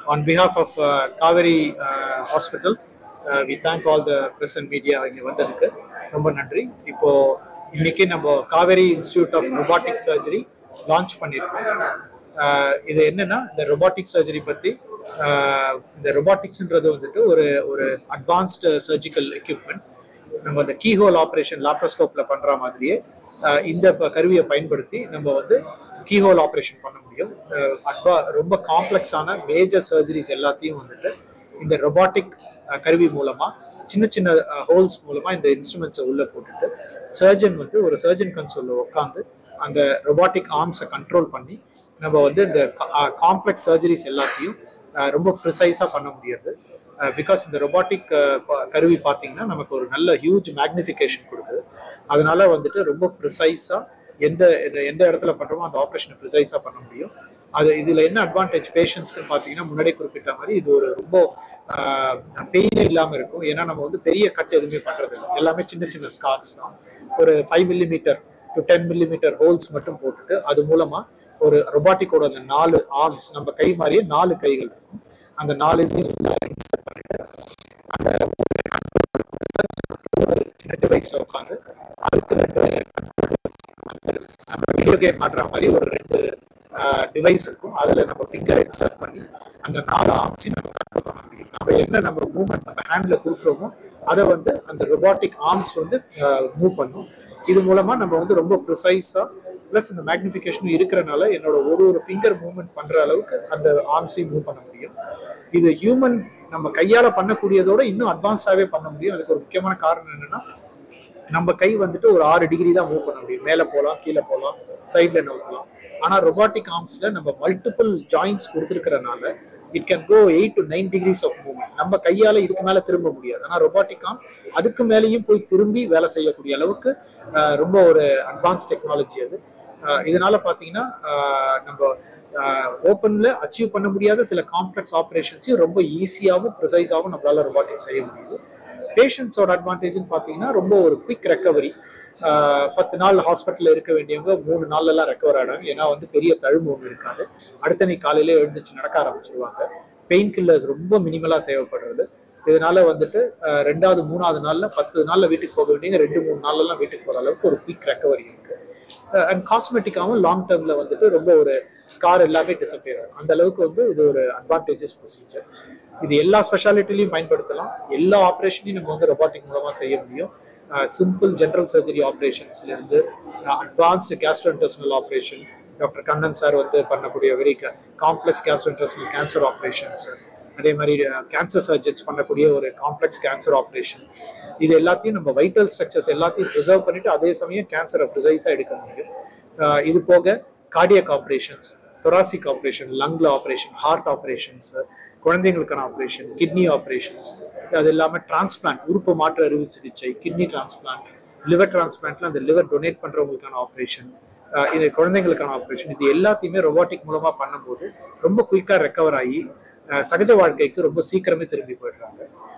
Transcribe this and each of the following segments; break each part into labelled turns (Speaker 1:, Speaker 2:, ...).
Speaker 1: on behalf of uh, Kaveri uh, Hospital, uh, we thank all the press and media இங்கே வந்ததுக்கு ரொம்ப நன்றி இப்போ இன்னைக்கு நம்ம Kaveri institute of robotic surgery launch பண்ணியிருக்கோம் ஆஹ் இது என்னன்னா இந்த robotic சர்ஜரி பத்தி ஆஹ் இந்த ரொபாட்டிக்ஸ்ன்றது வந்துட்டு ஒரு ஒரு அட்வான்ஸ்டு சர்ஜிக்கல் எக்யூப்மெண்ட் நம்ம அந்த கீஹோல் ஆப்ரேஷன் லாப்ரோஸ்கோப்ல பண்ற மாதிரியே ஆஹ் இந்த ப- கருவியை பயன்படுத்தி நம்ம வந்து கீஹோல் ஆப்ரேஷன் பண்ண முடியும் ஆஹ் அட்வா ரொம்ப காம்ப்ளெக்ஸான மேஜர் சர்ஜரிஸ் எல்லாத்தையும் வந்துட்டு இந்த ரொபாட்டிக் கருவி மூலமா சின்ன சின்ன ஹோல்ஸ் மூலமா இந்த இன்ஸ்ட்ருமெண்ட்ஸை உள்ள போட்டுட்டு சர்ஜன் வந்து ஒரு சர்ஜன் கன்சோல்ல உட்காந்து அந்த ரொபாட்டிக் ஆர்ம்ஸை கண்ட்ரோல் பண்ணி நம்ம வந்து இந்த காம்ப்ளெக்ஸ் சர்ஜரிஸ் எல்லாத்தையும் ஆஹ் ரொம்ப ப்ரிசைஸாக பண்ண முடியாது பிகாஸ் இந்த ரொபாட்டிக் கருவி பார்த்தீங்கன்னா நமக்கு ஒரு நல்ல ஹியூஜ் மேக்னிஃபிகேஷன் கொடுக்குது அதனால வந்துட்டு ரொம்ப ப்ரிசைஸாக எந்த எந்த- எந்த இடத்துல பண்ணுறோமோ அந்த ஆப்ரேஷனை ப்ரிசைஸாக பண்ண முடியும் அது இதில் என்ன அட்வான்டேஜ் பேஷண்ட்ஸ்க்கு பார்த்தீங்கன்னா முன்னாடியே குறிப்பிட்ட மாதிரி இது ஒரு ரொம்ப பெயினே இல்லாமல் இருக்கும் ஏன்னா நம்ம வந்து பெரிய கட் எதுவுமே பண்ணுறது இல்லை எல்லாமே சின்ன சின்ன ஸ்கார்ஸ் தான் ஒரு five millimetre to ten millimetre holes மட்டும் போட்டுட்டு அது மூலமாக ஒரு ரொபாட்டிக்கோட அந்த நாலு ஆர்ம்ஸ் நம்ம கை மாதிரியே நாலு கைகள் இருக்கும் அந்த நாலு இதையும் இன்சர்ட் பண்ணிட்டு அந்த ஒரு சின்ன டிவைஸ்ல உட்காந்து அதுக்கு ரெண்டு நம்ம வீடியோ கேம் ஆடுற மாதிரி ஒரு ரெண்டு டிவைஸ் இருக்கும் அதுல நம்ம ஃபிங்கர் இன்சர்ட் பண்ணி அந்த நாலு ஆர்ம்ஸையும் நம்ம கண்ட்ரோல் பண்ண முடியும் நம்ம என்ன நம்ம மூவ்மெண்ட் நம்ம ஹேண்ட்ல கொடுக்குறோமோ அதை வந்து அந்த ரொபாட்டிக் ஆர்ம்ஸ் வந்து மூவ் பண்ணும் இது மூலமா நம்ம வந்து ரொம்ப ப்ரிசைஸா ப்ளஸ் இந்த மேக்னிஃபிகேஷன் இருக்கிறனால என்னோட ஒரு ஒரு ஃபிங்கர் மூவ்மெண்ட் பண்ற அளவுக்கு அந்த ஆர்ம்ஸையும் மூவ் பண்ண முடியும் இது ஹியூமன் நம்ம கையால பண்ணக்கூடியதோட இன்னும் அட்வான்ஸ்டாவே பண்ண முடியும் அதுக்கு ஒரு முக்கியமான காரணம் என்னன்னா நம்ம கை வந்துட்டு ஒரு ஆறு டிகிரி தான் மூவ் பண்ண முடியும் மேலே போகலாம் கீழே போகலாம் சைட்ல நோக்கலாம் ஆனா ரொபாட்டிக் ஆர்ம்ஸ்ல நம்ம மல்டிபிள் ஜாயின்ஸ் கொடுத்துருக்கறனால it can go eight to nine degrees of movement நம்ம கையால இதுக்கு மேல திரும்ப முடியாது ஆனா ரொபாட்டிக் ஆர்ம் அதுக்கு மேலேயும் போய் திரும்பி வேலை செய்யக்கூடிய அளவுக்கு ஆஹ், ரொம்ப ஒரு அட்வான்ஸ் டெக்னாலஜி அது ஆஹ், இதனால பாத்தீங்கன்னா ஆஹ், நம்ம ஓப்பன்ல அச்சீவ் பண்ண முடியாத சில காம்ப்ளெக்ஸ் ஆப்ரேஷன்ஸையும் ரொம்ப ஈஸியாகவும் ப்ரிசைஸாகவும் நம்மளால ரொபாட்டிக் செய்ய முடியுது பேஷண்ட்ஸோட அட்வான்டேஜ்னு பார்த்தீங்கன்னா ரொம்ப ஒரு குயிக் ரெக்கவரி பத்து நாள் ஹாஸ்பிட்டலில் இருக்க வேண்டியவங்க மூணு நாள்லாம் ரெக்கவர் ஆகிடும் ஏன்னா வந்து பெரிய தழும்பு ஒன்று இருக்காது அடுத்த நீ காலையிலே எழுந்துச்சு நடக்க ஆரம்பிச்சிருவாங்க பெயின் கில்லர்ஸ் ரொம்ப மினிமலாக தேவைப்படுறது இதனால வந்துட்டு அஹ், ரெண்டாவது மூணாவது நாள்ல பத்து நாள்ல வீட்டுக்கு போக வேண்டியவங்க ரெண்டு மூணு நாள்லாம் வீட்டுக்கு போற அளவுக்கு ஒரு குயிக் ரெக்கவரி இருக்கு அண்ட் காஸ்மெட்டிக்காவும் லாங் டேர்ம்ல வந்துட்டு ரொம்ப ஒரு ஸ்கார் எல்லாமே டிசப்பியர் ஆகும் அந்த அளவுக்கு வந்து இது ஒரு அட்வான்டேஜஸ் ப்ரொசீஜர் இது எல்லா ஸ்பெஷாலிட்டிலையும் பயன்படுத்தலாம் எல்லா ஆப்ரேஷனையும் நம்ம வந்து ரொபாட்டிக் மூலமா செய்ய முடியும் சிம்பிள் ஜென்ரல் சர்ஜரி ஆப்ரேஷன்ஸ்ல இருந்து advanced gastrointestinal operation doctor Kannan sir வந்து பண்ணக்கூடிய very complex gastrointestinal cancer operations அதே மாதிரி கேன்சர் சர்ஜன்ஸ் பண்ணக்கூடிய ஒரு காம்ப்ளெக்ஸ் கேன்சர் ஆப்ரேஷன் இது எல்லாத்தையும் நம்ம வைட்டல் ஸ்ட்ரக்சர்ஸ் எல்லாத்தையும் ப்ரிசர்வ் பண்ணிட்டு அதே சமயம் கேன்சரை ப்ரிசைஸாக எடுக்க முடியும் ஆஹ் இது போக கார்டியக் ஆப்ரேஷன்ஸ் தொராசிக் ஆப்ரேஷன் லங்ல ஆப்ரேஷன் ஹார்ட் ஆப்ரேஷன்ஸ் குழந்தைங்களுக்கான ஆப்ரேஷன் கிட்னி ஆப்ரேஷன்ஸ் அது இல்லாமல் டிரான்ஸ்பிளான்ட் உறுப்பு மாற்று அறுவை சிகிச்சை கிட்னி டிரான்ஸ்பிளான்ட் லிவர் டிரான்ஸ்பிளான்ட்ல அந்த லிவர் டொனேட் பண்றவங்களுக்கான ஆப்ரேஷன் இது குழந்தைங்களுக்கான ஆப்ரேஷன் இது எல்லாத்தையுமே ரொபாட்டிக் மூலமா பண்ணும்போது ரொம்ப குயிக்கா ரெக்கவர் ஆகி அஹ், சகஜ வாழ்க்கைக்கு ரொம்ப சீக்கிரமே திரும்பி போயிடுறாங்க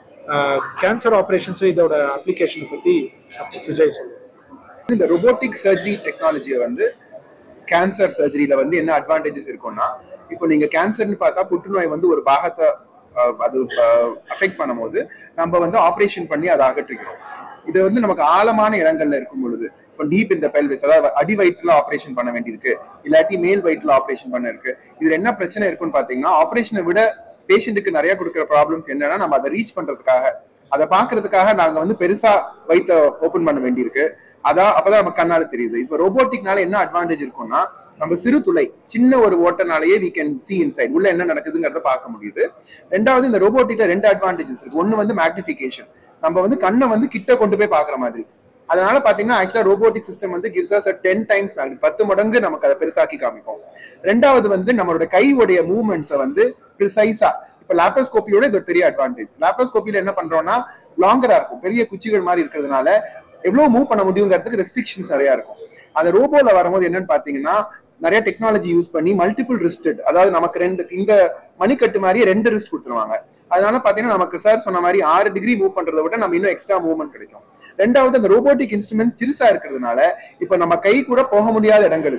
Speaker 1: கேன்சர் ஆப்ரேஷன்ஸும் இதோட அப்ளிகேஷனை பத்தி டாக்டர் சுஜய் சொல்லுவாங்க
Speaker 2: இந்த ரொபோட்டிக் சர்ஜரி டெக்னாலஜியை வந்து கேன்சர் சர்ஜரியில வந்து என்ன அட்வான்டேஜஸ் இருக்கும்னா இப்போ நீங்க கேன்சர்னு பார்த்தா புற்றுநோய் வந்து ஒரு பாகத்தை அஹ், அது அஃபெக்ட் பண்ணும்போது நம்ம வந்து ஆப்ரேஷன் பண்ணி அதை அகற்றிக்கிறோம் இது வந்து நமக்கு ஆழமான இடங்கள்ல இருக்கும் பொழுது இப்போ டீப் இந்த பெல்விஸ் அதாவது அடி வயிற்றுல ஆப்ரேஷன் பண்ண வேண்டியிருக்கு இல்லாட்டி மேல் வயிற்றுல ஆப்ரேஷன் பண்ண இருக்கு இதுல என்ன பிரச்சனை இருக்குன்னு பாத்தீங்கன்னா ஆப்ரேஷனை விட பேஷண்ட்டுக்கு நிறைய கொடுக்குற ப்ராப்ளம்ஸ் என்னன்னா நம்ம அதை ரீச் பண்றதுக்காக அதை பாக்குறதுக்காக நாங்க வந்து பெருசா வயிற்ற ஓபன் பண்ண வேண்டியிருக்கு அதான் அப்பதான் நம்ம கண்ணால தெரியுது இப்போ ரோபோட்டிக்னால என்ன அட்வான்டேஜ் இருக்கும்னா நம்ம சிறு துளை சின்ன ஒரு ஓட்டனாலேயே we can see inside உள்ள என்ன நடக்குதுங்கிறத பார்க்க முடியுது ரெண்டாவது இந்த ரோபோட்டிக்ல ரெண்டு அட்வான்டேஜஸ் இருக்கு ஒன்னு வந்து மேக்னிஃபிகேஷன் நம்ம வந்து கண்ணை வந்து கிட்ட கொண்டு போய் பாக்குற மாதிரி அதனால பாத்தீங்கன்னா ஆக்சுவலா ரோபோட்டிக் சிஸ்டம் வந்து gives us a ten times மேக்னி பத்து மடங்கு நமக்கு அதை பெருசாக்கி காமிக்கும் ரெண்டாவது வந்து நம்மளோட கையுடைய மூவ்மெண்ட்ஸை வந்து ப்ரிசைஸா இப்ப லாப்ரோஸ்கோப்பியோட இது ஒரு பெரிய அட்வான்டேஜ் லாப்ரோஸ்கோப்பியில என்ன பண்றோம்னா லாங்கரா இருக்கும் பெரிய குச்சிகள் மாதிரி இருக்கிறதுனால எவ்வளவு மூவ் பண்ண முடியுங்கிறதுக்கு ரெஸ்ட்ரிக்ஷன்ஸ் நிறைய இருக்கும் அந்த ரோபோல வரும்போது என்னன்னு பாத்தீங்கன்னா நிறைய டெக்னாலஜி யூஸ் பண்ணி மல்டிபிள் ரிஸ்டட் அதாவது நமக்கு ரெண்டு இந்த மணிக்கட்டு மாதிரியே ரெண்டு ரிஸ்ட் கொடுத்துருவாங்க அதனால பாத்தீங்கன்னா நமக்கு சார் சொன்ன மாதிரி ஆறு டிகிரி மூவ் பண்றதை விட நம்ம இன்னும் எக்ஸ்ட்ரா மூவ்மெண்ட் கிடைக்கும் ரெண்டாவது அந்த ரோபோட்டிக் இன்ஸ்ட்ருமெண்ட் சிறுசா இருக்கிறதுனால இப்ப நம்ம கை கூட போக முடியாத இடங்களுக்கு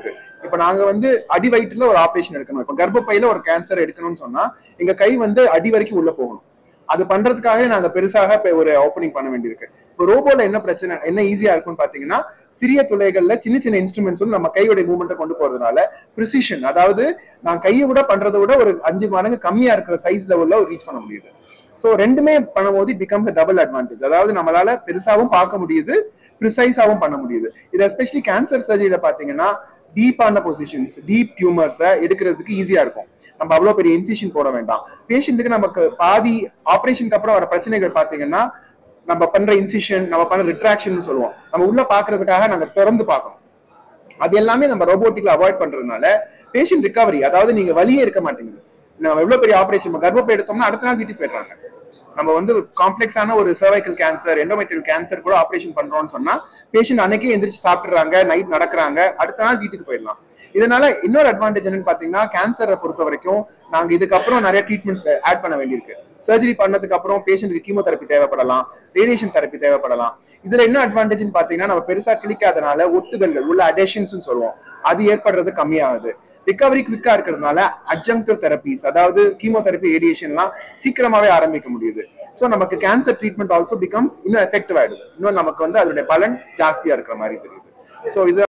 Speaker 2: இப்ப நாங்க வந்து அடி வயிற்றுல ஒரு ஆபரேஷன் எடுக்கணும் இப்ப கர்ப்பப்பையில ஒரு கேன்சர் எடுக்கணும்னு சொன்னா எங்க கை வந்து அடி வரைக்கும் உள்ள போகணும் அது பண்றதுக்காக நாங்க பெருசாக இப்ப ஒரு ஓப்பனிங் பண்ண வேண்டியிருக்கு இப்போ ரோபோல என்ன பிரச்சனை என்ன ஈஸியா இருக்கும்னு பாத்தீங்கன்னா சிறிய துளைகள்ல சின்ன சின்ன இன்ஸ்ட்ருமெண்ட்ஸ் வந்து நம்ம கையோட மூவ்மெண்ட்டை கொண்டு போறதுனால ப்ரிசிஷன் அதாவது நான் கையை விட பண்றதை விட ஒரு அஞ்சு மடங்கு கம்மியா இருக்கிற சைஸ் லெவல்ல ரீச் பண்ண முடியுது ஸோ ரெண்டுமே பண்ணும்போது இட் பிகம்ஸ் டபுள் அட்வான்டேஜ் அதாவது நம்மளால பெருசாவும் பார்க்க முடியுது ப்ரிசைஸாவும் பண்ண முடியுது இது எஸ்பெஷலி கேன்சர் சர்ஜரியில பாத்தீங்கன்னா டீப்பான பொசிஷன்ஸ் டீப் டியூமர்ஸை எடுக்கிறதுக்கு ஈஸியா இருக்கும் நம்ம அவ்வளவு பெரிய இன்சிஷன் போட வேண்டாம் பேஷண்ட்டுக்கு நமக்கு பாதி ஆபரேஷனுக்கு அப்புறம் வர பிரச்சனைகள் பாத்தீங்கன்னா நம்ம பண்ற இன்சிஷன் நம்ம பண்ற ரிட்ராக்ஷன் சொல்லுவோம் நம்ம உள்ள பாக்குறதுக்காக நாங்க திறந்து பார்க்கணும் அது எல்லாமே நம்ம ரோபோட்டிக்ல அவாய்ட் பண்றதுனால பேஷண்ட் ரிகவரி அதாவது நீங்க வலியே இருக்க மாட்டேங்குது நம்ம எவ்வளவு பெரிய ஆபரேஷன் கர்ப்பப்பை எடுத்தோம்னா அடுத்த நாள் வீட்டுக்கு போயிடுறாங்க நம்ம வந்து காம்ப்ளெக்ஸான ஒரு சர்வைக்கல் கேன்சர் எண்டோமெட்ரியல் கேன்சர் கூட ஆபரேஷன் பண்றோம்னு சொன்னா பேஷண்ட் அன்னைக்கே எந்திரிச்சு சாப்பிடுறாங்க நைட் நடக்கிறாங்க அடுத்த நாள் வீட்டுக்கு போயிடலாம் இதனால இன்னொரு அட்வான்டேஜ் என்னன்னு பாத்தீங்கன்னா கேன்சரை பொறுத்த வரைக்கும் நாங்க இதுக்கப்புறம் நிறைய ட்ரீட்மெண்ட்ஸ் ஆட் பண்ண வேண்டியிருக்கு சர்ஜரி பண்ணதுக்கு அப்புறம் பேஷண்ட்டுக்கு கீமோதெரப்பி தேவைப்படலாம் ரேடியேஷன் தெரப்பி தேவைப்படலாம் இதுல என்ன அட்வான்டேஜ்னு பாத்தீங்கன்னா நம்ம பெருசா கிளிக்காதனால ஒட்டுதல்கள் உள்ள அடேஷன்ஸ் சொல்லுவோம் அது ஏற்படுறது கம்மியாகுது ரிகவரி குவிக்கா இருக்கிறதுனால அட்ஜங்டிவ் தெரப்பிஸ் அதாவது கீமோதெரப்பி ரேடியேஷன்லாம் சீக்கிரமாவே ஆரம்பிக்க முடியுது ஸோ நமக்கு கேன்சர் ட்ரீட்மெண்ட் ஆல்சோ பிகம்ஸ் இன்னும் எஃபெக்டிவ் ஆயிடுது இன்னும் நமக்கு வந்து அதோட பலன் ஜாஸ்தியா இருக்கிற மாதிரி தெரியுது ஸோ இது